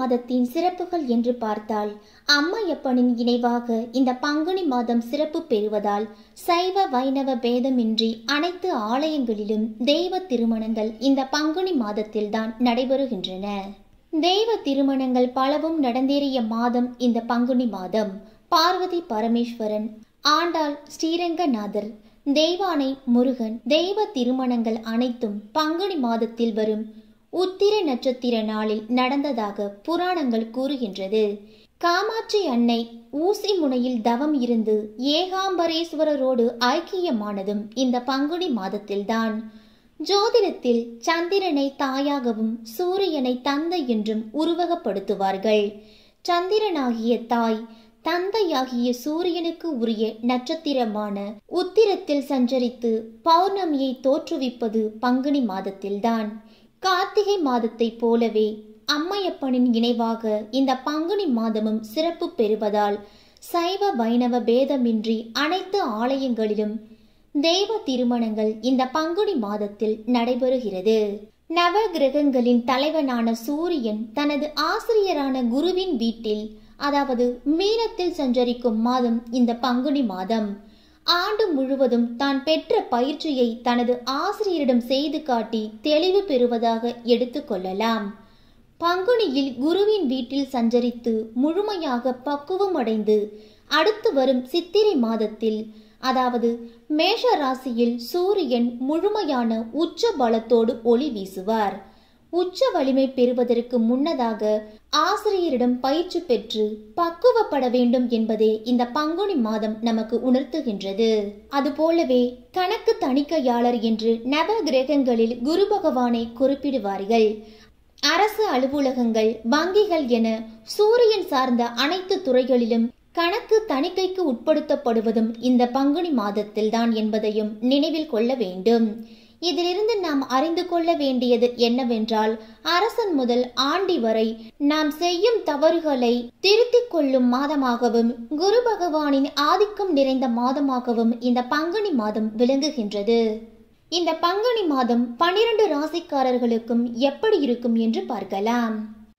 மாதத்தின் சிறப்புகள் என்று பார்த்தால் அம்மையப்பனின் இணைவாக இந்த பங்குனி மாதம் சிறப்பு பெறுவதால் சைவ வைணவ பேதமின்றி அனைத்து ஆலயங்களிலும் தெய்வ திருமணங்கள் இந்த பங்குனி மாதத்தில்தான் நடைபெறுகின்றன தெய்வ திருமணங்கள் பலவும் நடந்தேறிய மாதம் இந்த பங்குனி மாதம் பார்வதி பரமேஸ்வரன் ஆண்டாள் ஸ்ரீரங்கநாதர் தெய்வானை முருகன் தெய்வ திருமணங்கள் அனைத்தும் பங்குனி மாதத்தில் வரும் உத்திர நட்சத்திர நாளில் நடந்ததாக புராணங்கள் கூறுகின்றது காமாட்சி அன்னை ஊசி முனையில் தவம் இருந்து ஏகாம்பரேஸ்வரரோடு ஐக்கியமானதும் இந்த பங்குனி மாதத்தில்தான் ஜோதிடத்தில் சந்திரனை தாயாகவும் சூரியனை தந்தை என்றும் உருவகப்படுத்துவார்கள் சந்திரனாகிய தாய் தந்தையாகிய சூரியனுக்கு உரிய நட்சத்திரமான உத்திரத்தில் சஞ்சரித்து பௌர்ணமியை தோற்றுவிப்பது பங்குனி மாதத்தில்தான் கார்த்திகை மாதத்தைப் போலவே அம்மையப்பனின் இணைவாக இந்த பங்குனி மாதமும் சிறப்பு பெறுவதால் சைவ வைணவ பேதமின்றி அனைத்து ஆலயங்களிலும் தெய்வ திருமணங்கள் இந்த பங்குனி மாதத்தில் நடைபெறுகிறது நவ கிரகங்களின் தலைவனான சூரியன் தனது ஆசிரியரான குருவின் வீட்டில் அதாவது மீனத்தில் சஞ்சரிக்கும் மாதம் இந்த பங்குனி மாதம் ஆண்டு முழுவதும் தான் பெற்ற பயிற்சியை தனது ஆசிரியரிடம் செய்து காட்டி தெளிவு பெறுவதாக எடுத்துக்கொள்ளலாம் பங்குனியில் குருவின் வீட்டில் சஞ்சரித்து முழுமையாக பக்குவமடைந்து அடுத்து வரும் சித்திரை மாதத்தில் அதாவது மேஷ ராசியில் சூரியன் முழுமையான உச்ச பலத்தோடு ஒளி வீசுவார் உச்ச வலிமை பெறுவதற்கு முன்னதாக ஆசிரியரிடம் பயிற்சி பெற்று பக்குவப்பட வேண்டும் என்பதே இந்த பங்குனி மாதம் நமக்கு உணர்த்துகின்றது அதுபோலவே கணக்கு தணிக்கையாளர் என்று நவ கிரகங்களில் குரு பகவானை குறிப்பிடுவார்கள் அரசு அலுவலகங்கள் வங்கிகள் என சூரியன் சார்ந்த அனைத்து துறைகளிலும் கணக்கு தணிக்கைக்கு உட்படுத்தப்படுவதும் இந்த பங்குனி மாதத்தில்தான் என்பதையும் நினைவில் கொள்ள வேண்டும் இதிலிருந்து நாம் அறிந்து கொள்ள வேண்டியது என்னவென்றால் அரசன் முதல் ஆண்டி வரை நாம் செய்யும் தவறுகளை திருத்திக் கொள்ளும் மாதமாகவும் குரு பகவானின் ஆதிக்கம் நிறைந்த மாதமாகவும் இந்த பங்குனி மாதம் விளங்குகின்றது இந்த பங்குனி மாதம் பனிரெண்டு ராசிக்காரர்களுக்கும் எப்படி இருக்கும் என்று பார்க்கலாம்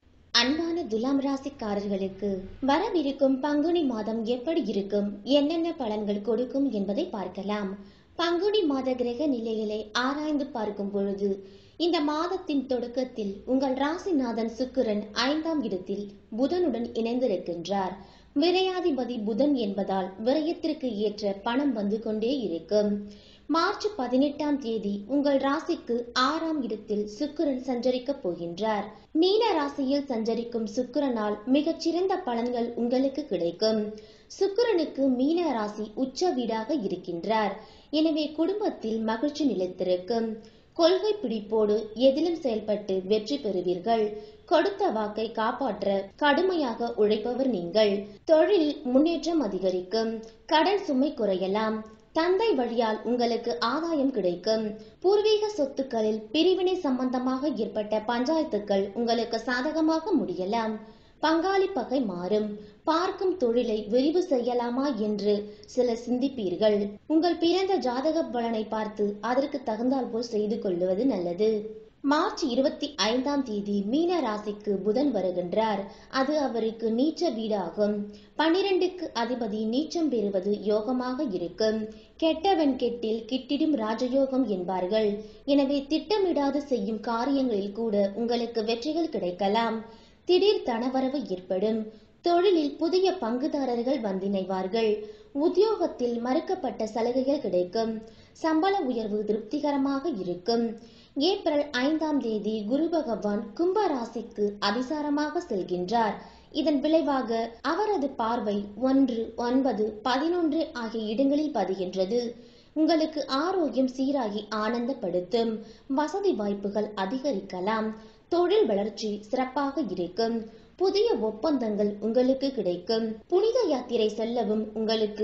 அன்பான துலாம் ராசிக்காரர்களுக்கு வரவிருக்கும் பங்குனி மாதம் எப்படி இருக்கும் என்னென்ன பலன்கள் கொடுக்கும் என்பதை பார்க்கலாம் பங்குனி மாத கிரக நிலைகளை ஆராய்ந்து பார்க்கும் பொழுது இந்த மாதத்தின் தொடக்கத்தில் உங்கள் ராசிநாதன் சுக்கிரன் ஐந்தாம் இடத்தில் புதனுடன் இணைந்திருக்கின்றார் விரையாதிபதி புதன் என்பதால் விரயத்திற்கு ஏற்ற பணம் வந்து கொண்டே இருக்கும் மார்ச் பதினெட்டாம் தேதி உங்கள் ராசிக்கு ஆறாம் இடத்தில் சுக்கிரன் சஞ்சரிக்க போகின்றார் மீன ராசியில் சஞ்சரிக்கும் சுக்கிரனால் மிகச்சிறந்த பலன்கள் உங்களுக்கு கிடைக்கும் சுக்கிரனுக்கு மீன ராசி உச்ச வீடாக இருக்கின்றார் எனவே குடும்பத்தில் மகிழ்ச்சி நிலைத்திருக்கும் கொள்கை பிடிப்போடு எதிலும் செயல்பட்டு வெற்றி பெறுவீர்கள் கொடுத்த வாக்கை காப்பாற்ற கடுமையாக உழைப்பவர் நீங்கள் தொழில் முன்னேற்றம் அதிகரிக்கும் கடன் சுமை குறையலாம் தந்தை வழியால் உங்களுக்கு ஆதாயம் கிடைக்கும் பூர்வீக சொத்துக்களில் பிரிவினை சம்பந்தமாக ஏற்பட்ட பஞ்சாயத்துக்கள் உங்களுக்கு சாதகமாக முடியலாம் பங்காளி பகை மாறும் பார்க்கும் தொழிலை விரிவு செய்யலாமா என்று சிலர் சிந்திப்பீர்கள் உங்கள் பிறந்த ஜாதக பலனை பார்த்து அதற்கு தகுந்தால் போல் செய்து கொள்வது நல்லது மார்ச் இருபத்தி ஐந்தாம் தேதி மீன ராசிக்கு புதன் வருகின்றார் அது அவருக்கு நீச்ச வீடாகும் பனிரெண்டுக்கு அதிபதி நீச்சம் பெறுவது யோகமாக இருக்கும் கெட்டவன் கெட்டில் கிட்டிடும் ராஜயோகம் என்பார்கள் எனவே திட்டமிடாது செய்யும் காரியங்களில் கூட உங்களுக்கு வெற்றிகள் கிடைக்கலாம் திடீர் தனவரவு ஏற்படும் தொழிலில் புதிய பங்குதாரர்கள் வந்திணைவார்கள் உத்தியோகத்தில் மறுக்கப்பட்ட சலுகைகள் கிடைக்கும் சம்பள உயர்வு திருப்திகரமாக இருக்கும் ஏப்ரல் ஐந்தாம் தேதி குரு பகவான் கும்ப ராசிக்கு அதிசாரமாக செல்கின்றார் இதன் விளைவாக அவரது பார்வை ஒன்று ஒன்பது பதினொன்று ஆகிய இடங்களில் பதிகின்றது உங்களுக்கு ஆரோக்கியம் சீராகி ஆனந்தப்படுத்தும் வசதி வாய்ப்புகள் அதிகரிக்கலாம் தொழில் வளர்ச்சி சிறப்பாக இருக்கும் புதிய ஒப்பந்தங்கள் உங்களுக்கு கிடைக்கும் புனித யாத்திரை செல்லவும் உங்களுக்கு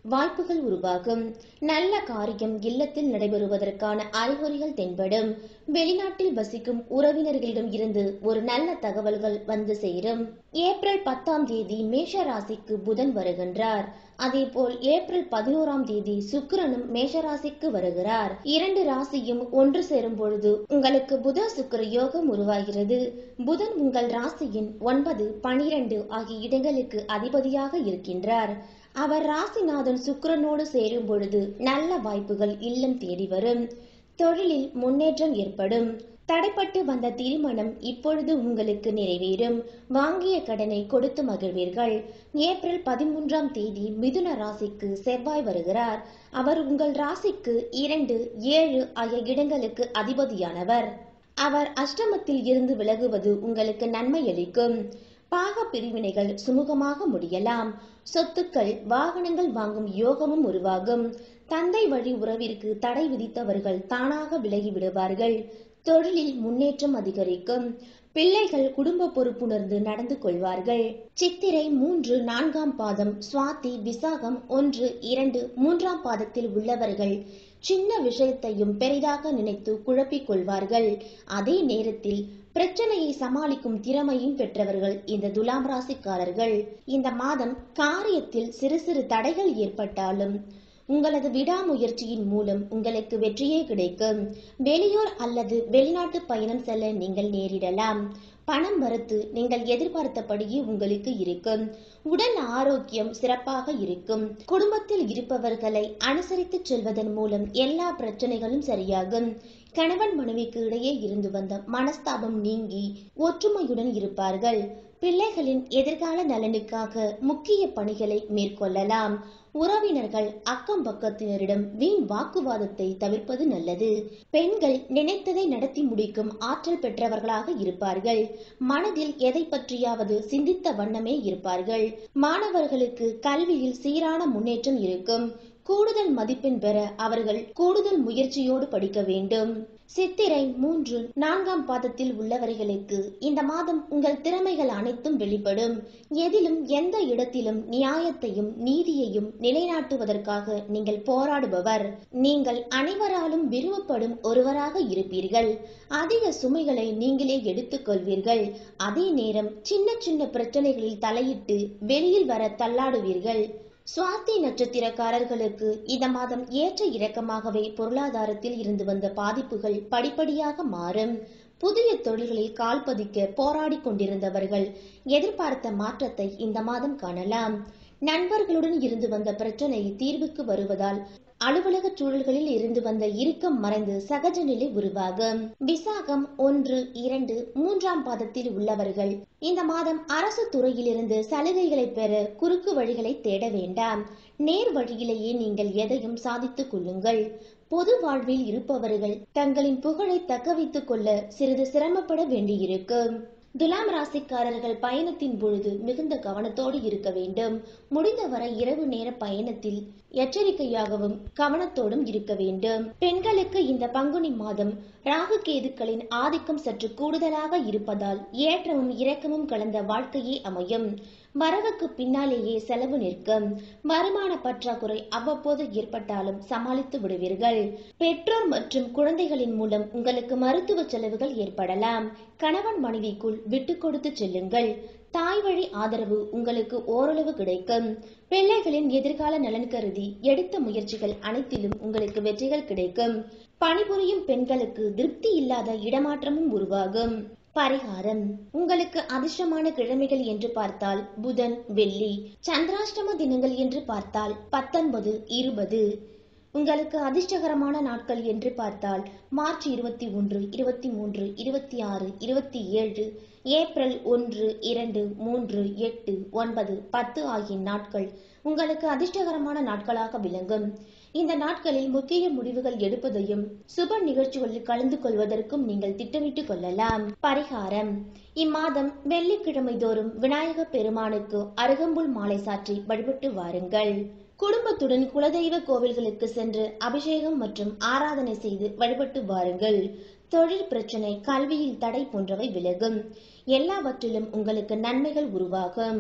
வாய்ப்புகள் உருவாகும் நல்ல காரியம் இல்லத்தில் நடைபெறுவதற்கான அறிகுறிகள் தென்படும் வெளிநாட்டில் வசிக்கும் உறவினர்களிடம் இருந்து ஒரு நல்ல தகவல்கள் வந்து சேரும் ஏப்ரல் பத்தாம் தேதி மேஷ ராசிக்கு புதன் வருகின்றார் அதேபோல் ஏப்ரல் பதினோராம் தேதி சுக்கிரனும் மேஷராசிக்கு வருகிறார் இரண்டு ராசியும் ஒன்று சேரும் பொழுது உங்களுக்கு புத சுக்கிர யோகம் உருவாகிறது புதன் உங்கள் ராசியின் ஒன்பது பனிரெண்டு ஆகிய இடங்களுக்கு அதிபதியாக இருக்கின்றார் அவர் ராசிநாதன் சுக்கிரனோடு சேரும் பொழுது நல்ல வாய்ப்புகள் இல்லம் தேடி வரும் தொழிலில் முன்னேற்றம் ஏற்படும் தடைப்பட்டு வந்த திருமணம் இப்பொழுது உங்களுக்கு நிறைவேறும் வாங்கிய கடனை கொடுத்து மகிழ்வீர்கள் ஏப்ரல் பதிமூன்றாம் தேதி மிதுன ராசிக்கு செவ்வாய் வருகிறார் அவர் உங்கள் ராசிக்கு இரண்டு ஏழு ஆகிய இடங்களுக்கு அதிபதியானவர் அவர் அஷ்டமத்தில் இருந்து விலகுவது உங்களுக்கு நன்மை அளிக்கும் பாக பிரிவினைகள் சுமூகமாக முடியலாம் சொத்துக்கள் வாகனங்கள் வாங்கும் யோகமும் உருவாகும் தந்தை வழி உறவிற்கு தடை விதித்தவர்கள் தானாக விலகி விடுவார்கள் தொழிலில் முன்னேற்றம் அதிகரிக்கும் பிள்ளைகள் குடும்ப பொறுப்புணர்ந்து நடந்து கொள்வார்கள் சித்திரை மூன்று நான்காம் பாதம் சுவாதி விசாகம் ஒன்று இரண்டு மூன்றாம் பாதத்தில் உள்ளவர்கள் சின்ன விஷயத்தையும் பெரிதாக நினைத்து குழப்பிக் கொள்வார்கள் அதே நேரத்தில் பிரச்சனையை சமாளிக்கும் திறமையும் பெற்றவர்கள் இந்த துலாம் ராசிக்காரர்கள் இந்த மாதம் காரியத்தில் சிறு சிறு தடைகள் ஏற்பட்டாலும் உங்களது விடாமுயற்சியின் மூலம் உங்களுக்கு வெற்றியே கிடைக்கும் வெளியூர் அல்லது வெளிநாட்டு பயணம் செல்ல நீங்கள் நேரிடலாம் பணம் வரத்து நீங்கள் எதிர்பார்த்தபடியே உங்களுக்கு இருக்கும் உடல் ஆரோக்கியம் சிறப்பாக இருக்கும் குடும்பத்தில் இருப்பவர்களை அனுசரித்து செல்வதன் மூலம் எல்லா பிரச்சனைகளும் சரியாகும் கணவன் மனைவிக்கு இடையே இருந்து வந்த மனஸ்தாபம் நீங்கி ஒற்றுமையுடன் இருப்பார்கள் பிள்ளைகளின் எதிர்கால நலனுக்காக முக்கிய பணிகளை மேற்கொள்ளலாம் உறவினர்கள் அக்கம் பக்கத்தினரிடம் வீண் வாக்குவாதத்தை தவிர்ப்பது நல்லது பெண்கள் நினைத்ததை நடத்தி முடிக்கும் ஆற்றல் பெற்றவர்களாக இருப்பார்கள் மனதில் எதை பற்றியாவது சிந்தித்த வண்ணமே இருப்பார்கள் மாணவர்களுக்கு கல்வியில் சீரான முன்னேற்றம் இருக்கும் கூடுதல் மதிப்பெண் பெற அவர்கள் கூடுதல் முயற்சியோடு படிக்க வேண்டும் சித்திரை மூன்று நான்காம் பாதத்தில் உள்ளவர்களுக்கு இந்த மாதம் உங்கள் திறமைகள் அனைத்தும் வெளிப்படும் எதிலும் எந்த இடத்திலும் நியாயத்தையும் நீதியையும் நிலைநாட்டுவதற்காக நீங்கள் போராடுபவர் நீங்கள் அனைவராலும் விரும்பப்படும் ஒருவராக இருப்பீர்கள் அதிக சுமைகளை நீங்களே எடுத்துக் கொள்வீர்கள் அதே நேரம் சின்ன சின்ன பிரச்சனைகளில் தலையிட்டு வெளியில் வர தள்ளாடுவீர்கள் சுவாதி நட்சத்திரக்காரர்களுக்கு இந்த மாதம் ஏற்ற இறக்கமாகவே பொருளாதாரத்தில் இருந்து வந்த பாதிப்புகள் படிப்படியாக மாறும் புதிய தொழில்களில் கால் பதிக்க போராடி கொண்டிருந்தவர்கள் எதிர்பார்த்த மாற்றத்தை இந்த மாதம் காணலாம் நண்பர்களுடன் இருந்து வந்த பிரச்சனை தீர்வுக்கு வருவதால் அலுவலக சூழல்களில் இருந்து வந்த இறுக்கம் மறைந்து சகஜ நிலை உருவாகும் விசாகம் ஒன்று இரண்டு மூன்றாம் பாதத்தில் உள்ளவர்கள் இந்த மாதம் அரசு துறையிலிருந்து சலுகைகளை பெற குறுக்கு வழிகளை தேட வேண்டாம் நேர் வழியிலேயே நீங்கள் எதையும் சாதித்துக் கொள்ளுங்கள் பொது வாழ்வில் இருப்பவர்கள் தங்களின் புகழை தக்க வைத்துக் கொள்ள சிறிது சிரமப்பட வேண்டியிருக்கும் துலாம் ராசிக்காரர்கள் பயணத்தின் பொழுது மிகுந்த கவனத்தோடு இருக்க வேண்டும் முடிந்தவரை இரவு நேர பயணத்தில் எச்சரிக்கையாகவும் கவனத்தோடும் இருக்க வேண்டும் பெண்களுக்கு இந்த பங்குனி மாதம் ராகு கேதுக்களின் ஆதிக்கம் சற்று கூடுதலாக இருப்பதால் ஏற்றமும் இரக்கமும் கலந்த வாழ்க்கையே அமையும் வரவுக்கு பின்னாலேயே செலவு நிற்கும் வருமான பற்றாக்குறை அவ்வப்போது ஏற்பட்டாலும் சமாளித்து விடுவீர்கள் பெற்றோர் மற்றும் குழந்தைகளின் மூலம் உங்களுக்கு மருத்துவ செலவுகள் ஏற்படலாம் கணவன் மனைவிக்குள் விட்டு கொடுத்து செல்லுங்கள் தாய் வழி ஆதரவு உங்களுக்கு ஓரளவு கிடைக்கும் பிள்ளைகளின் எதிர்கால நலன் கருதி எடுத்த முயற்சிகள் அனைத்திலும் உங்களுக்கு வெற்றிகள் கிடைக்கும் பணிபுரியும் பெண்களுக்கு திருப்தி இல்லாத இடமாற்றமும் உருவாகும் பரிகாரம் உங்களுக்கு அதிர்ஷ்டமான கிழமைகள் என்று பார்த்தால் புதன் வெள்ளி சந்திராஷ்டம தினங்கள் என்று பார்த்தால் பத்தொன்பது இருபது உங்களுக்கு அதிர்ஷ்டகரமான நாட்கள் என்று பார்த்தால் மார்ச் இருபத்தி ஒன்று இருபத்தி மூன்று இருபத்தி ஆறு இருபத்தி ஏழு ஏப்ரல் ஒன்று இரண்டு மூன்று எட்டு ஒன்பது பத்து ஆகிய நாட்கள் உங்களுக்கு அதிர்ஷ்டகரமான நாட்களாக விளங்கும் இந்த நாட்களில் முக்கிய முடிவுகள் எடுப்பதையும் சுப நிகழ்ச்சிகளில் கலந்து கொள்வதற்கும் நீங்கள் திட்டமிட்டுக் கொள்ளலாம் பரிகாரம் இம்மாதம் வெள்ளிக்கிழமை தோறும் விநாயக பெருமானுக்கு அருகம்புல் மாலை சாற்றி வழிபட்டு வாருங்கள் குடும்பத்துடன் குலதெய்வ கோவில்களுக்கு சென்று அபிஷேகம் மற்றும் ஆராதனை செய்து வழிபட்டு வாருங்கள் தொழில் பிரச்சனை கல்வியில் தடை போன்றவை விலகும் எல்லாவற்றிலும் உங்களுக்கு நன்மைகள் உருவாகும்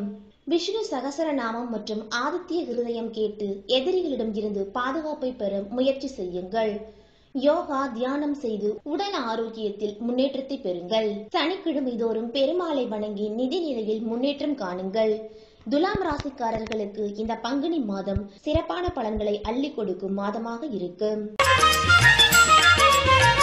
விஷ்ணு சகசரநாமம் மற்றும் ஆதித்ய ஹிருதயம் கேட்டு எதிரிகளிடம் இருந்து பாதுகாப்பை பெற முயற்சி செய்யுங்கள் யோகா தியானம் செய்து உடல் ஆரோக்கியத்தில் முன்னேற்றத்தை பெறுங்கள் சனிக்கிழமை தோறும் பெருமாளை வணங்கி நிதி நிலையில் முன்னேற்றம் காணுங்கள் துலாம் ராசிக்காரர்களுக்கு இந்த பங்குனி மாதம் சிறப்பான பலன்களை அள்ளி கொடுக்கும் மாதமாக இருக்கும்